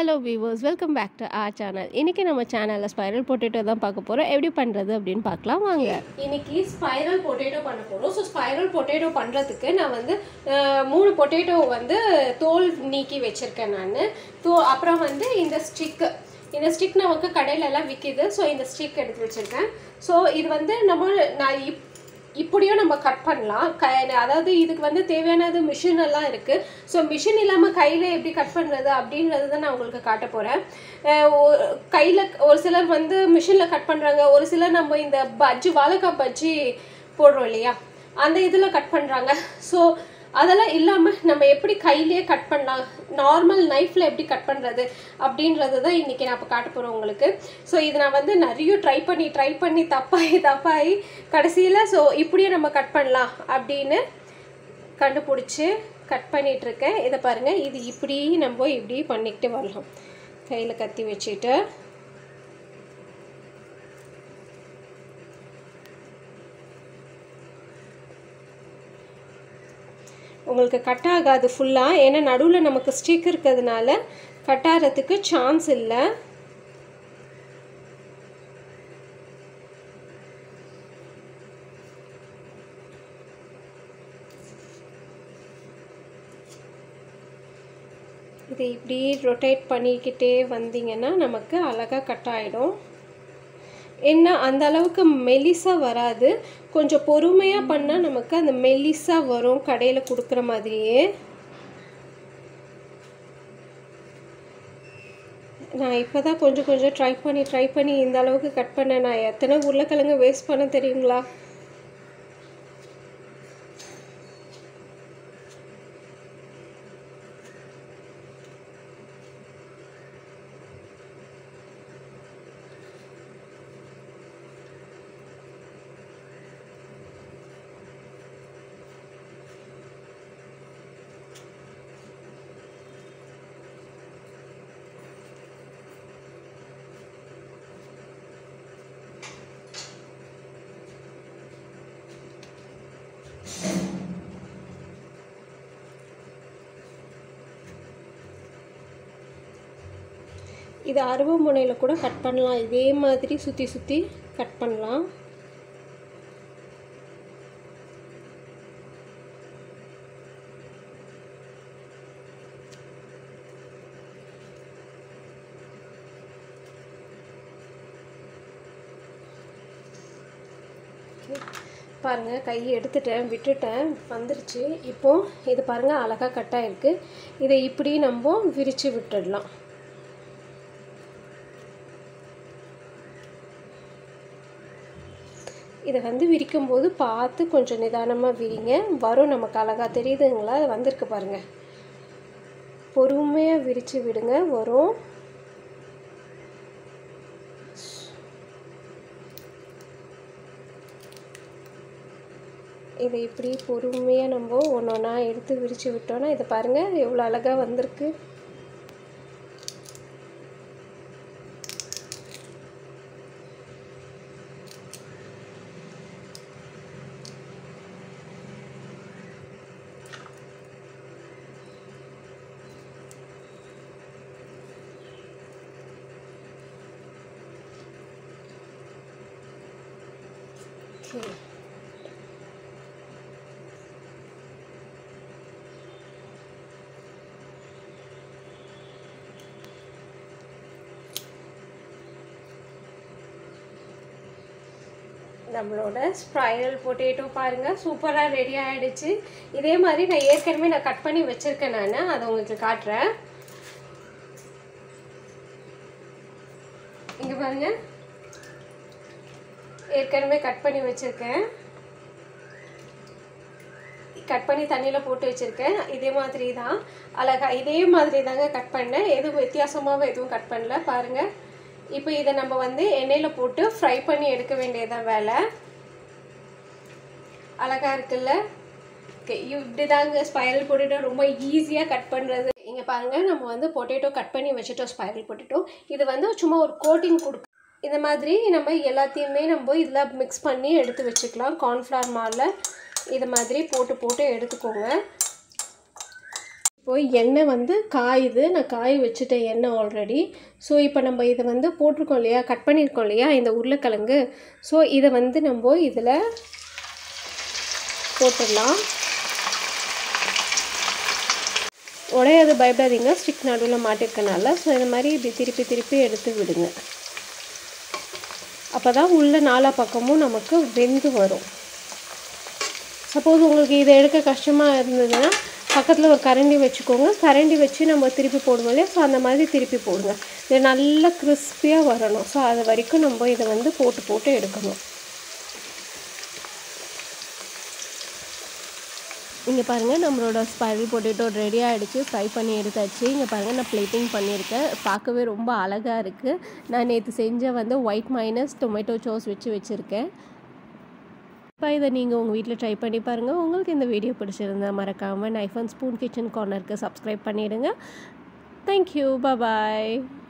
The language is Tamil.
hello viewers welcome back to our channel இன்றைக்கி நம்ம சேனலில் ஸ்பைரல் பொட்டேட்டோ தான் பார்க்க போகிறோம் எப்படி பண்ணுறது அப்படின்னு பார்க்கலாம் வாங்க இன்னைக்கு ஸ்பைரல் பொட்டேட்டோ பண்ண போகிறோம் ஸோ ஸ்பைரல் பொட்டேட்டோ பண்ணுறதுக்கு நான் வந்து அஹ், மூணு பொட்டேட்டோ வந்து தோல் நீக்கி வச்சுருக்கேன் நான் தோ அப்புறம் வந்து இந்த ஸ்டிக்கு இந்த ஸ்டிக் நமக்கு கடையில எல்லாம் விற்கிது ஸோ இந்த ஸ்டிக் எடுத்து வச்சுருக்கேன் ஸோ இது வந்து நம்ம நான் இப் இப்படியும் நம்ம கட் பண்ணலாம் க அதாவது இதுக்கு வந்து தேவையானது மிஷின் எல்லாம் இருக்குது ஸோ மிஷின் இல்லாமல் கையில் எப்படி கட் பண்ணுறது அப்படின்றது தான் நான் உங்களுக்கு காட்ட போகிறேன் கையில் ஒரு சிலர் வந்து மிஷினில் கட் பண்ணுறாங்க ஒரு சிலர் நம்ம இந்த பஜ்ஜி வாழைக்காய் பஜ்ஜி போடுறோம் இல்லையா அந்த இதில் கட் பண்ணுறாங்க ஸோ அதெல்லாம் இல்லாமல் நம்ம எப்படி கையிலேயே கட் பண்ணலாம் நார்மல் நைஃப்பில் எப்படி கட் பண்ணுறது அப்படின்றது தான் இன்றைக்கி நான் இப்போ காட்ட போகிறேன் உங்களுக்கு ஸோ இது நான் வந்து நிறைய ட்ரை பண்ணி ட்ரை பண்ணி தப்பாகி தப்பாகி கடைசியில் ஸோ இப்படியே நம்ம கட் பண்ணலாம் அப்படின்னு கண்டுபிடிச்சி கட் பண்ணிட்டு இருக்கேன் இதை பாருங்கள் இது இப்படி நம்ம இப்படி பண்ணிக்கிட்டு வரலாம் கையில் கத்தி வச்சுட்டு உங்களுக்கு கட் ஆகாது ஃபுல்லாக ஏன்னா நடுவில் நமக்கு ஸ்டிக் இருக்கிறதுனால கட் ஆகிறதுக்கு சான்ஸ் இல்லை இதை இப்படி ரொட்டேட் பண்ணிக்கிட்டே வந்தீங்கன்னா நமக்கு அழகாக கட் ஆகிடும் என்ன அந்த அளவுக்கு மெலிசாக வராது கொஞ்சம் பொறுமையாக பண்ணால் நமக்கு அந்த மெலிசாக வரும் கடையில் கொடுக்குற மாதிரியே நான் இப்போ தான் கொஞ்சம் கொஞ்சம் ட்ரை பண்ணி ட்ரை பண்ணி இந்த அளவுக்கு கட் பண்ணேன் நான் எத்தனை உருளைக்கிழங்கு வேஸ்ட் பண்ண தெரியுங்களா இது அருவமுனையில் கூட கட் பண்ணலாம் இதே மாதிரி சுற்றி சுற்றி கட் பண்ணலாம் பாருங்கள் கை எடுத்துட்டேன் விட்டுட்டேன் வந்துருச்சு இப்போ இது பாருங்கள் அழகாக கட் ஆயிருக்கு இதை இப்படி நம்ம விரித்து விட்டுடலாம் இதை வந்து விரிக்கும் போது பார்த்து கொஞ்சம் நிதானமாக விரிங்க வரும் நமக்கு அழகாக தெரியுதுங்களா வந்திருக்கு பாருங்க பொறுமையாக விரித்து விடுங்க வரும் இதை இப்படி பொறுமையாக நம்ம ஒன்று ஒன்றா எடுத்து விரித்து விட்டோன்னா இதை பாருங்கள் எவ்வளோ அழகாக வந்திருக்கு ஓகே நம்மளோட ஸ்ப்ரைரல் பொட்டேட்டோ பாருங்கள் சூப்பராக ரெடி ஆகிடுச்சு இதே மாதிரி நான் ஏற்கனவே நான் கட் பண்ணி வச்சுருக்கேன் நான் அதை உங்களுக்கு காட்டுறேன் இங்கே பாருங்க ஏற்கனவே கட் பண்ணி வச்சுருக்கேன் கட் பண்ணி தண்ணியில் போட்டு வச்சுருக்கேன் இதே மாதிரி தான் அழகா இதே மாதிரி தாங்க கட் பண்ணேன் எதுவும் வித்தியாசமாகவும் எதுவும் கட் பண்ணல பாருங்கள் இப்போ இதை நம்ம வந்து எண்ணெயில் போட்டு ஃப்ரை பண்ணி எடுக்க வேண்டியதான் வேலை அழகா இருக்குல்ல ஓகே இப்படி தாங்க ஸ்பைரல் பொட்டேட்டோ ரொம்ப ஈஸியாக கட் பண்ணுறது இங்கே பாருங்கள் நம்ம வந்து பொட்டேட்டோ கட் பண்ணி வச்சுட்டோம் ஸ்பைரல் பொட்டேட்டோ இது வந்து சும்மா ஒரு கோட்டிங் கொடுக்கு இந்த மாதிரி நம்ம எல்லாத்தையுமே நம்ம இதில் மிக்ஸ் பண்ணி எடுத்து வச்சுக்கலாம் கார்ன்ஃப்ளவர் மாவில் இது மாதிரி போட்டு போட்டு எடுத்துக்கோங்க இப்போ எண்ணெய் வந்து காயுது நான் காய வச்சுட்டேன் எண்ணெய் ஆல்ரெடி ஸோ இப்போ நம்ம இதை வந்து போட்டிருக்கோம் இல்லையா கட் பண்ணியிருக்கோம் இல்லையா இந்த உருளைக்கிழங்கு ஸோ இதை வந்து நம்ம இதில் போட்டுடலாம் உடையாது பயப்படாதீங்க ஸ்டிக் நடுவில் மாட்டிருக்கனால ஸோ இந்த மாதிரி இப்படி திருப்பி திருப்பி எடுத்து விடுங்க அப்போ தான் உள்ள நாலா பக்கமும் நமக்கு வெந்து வரும் சப்போஸ் உங்களுக்கு இதை எடுக்க கஷ்டமாக இருந்ததுன்னா பக்கத்தில் ஒரு கரண்டி வச்சுக்கோங்க கரண்டி வச்சு நம்ம திருப்பி போடுவோம் இல்லையா ஸோ அந்த மாதிரி திருப்பி போடுங்க இது நல்லா கிறிஸ்பியாக வரணும் ஸோ அது வரைக்கும் நம்ம இதை வந்து போட்டு போட்டு எடுக்கணும் இங்கே பாருங்கள் நம்மளோட ஸ்பைரல் பொட்டேட்டோ ரெடி ஆகிடுச்சு ஃப்ரை பண்ணி எடுத்தாச்சு இங்கே பாருங்கள் நான் பிளேட்டிங் பண்ணியிருக்கேன் பார்க்கவே ரொம்ப அழகாக இருக்குது நான் நேற்று செஞ்ச வந்து ஒயிட் மைனஸ் டொமேட்டோ சோஸ் வச்சு வச்சுருக்கேன் இப்போ இதை நீங்கள் உங்கள் வீட்டில் ட்ரை பண்ணி பாருங்கள் உங்களுக்கு இந்த வீடியோ பிடிச்சிருந்தா மறக்காமல் நைஃப் அண்ட் ஸ்பூன் கிச்சன் கார்னருக்கு சப்ஸ்கிரைப் பண்ணிவிடுங்க தேங்க்யூ பாய்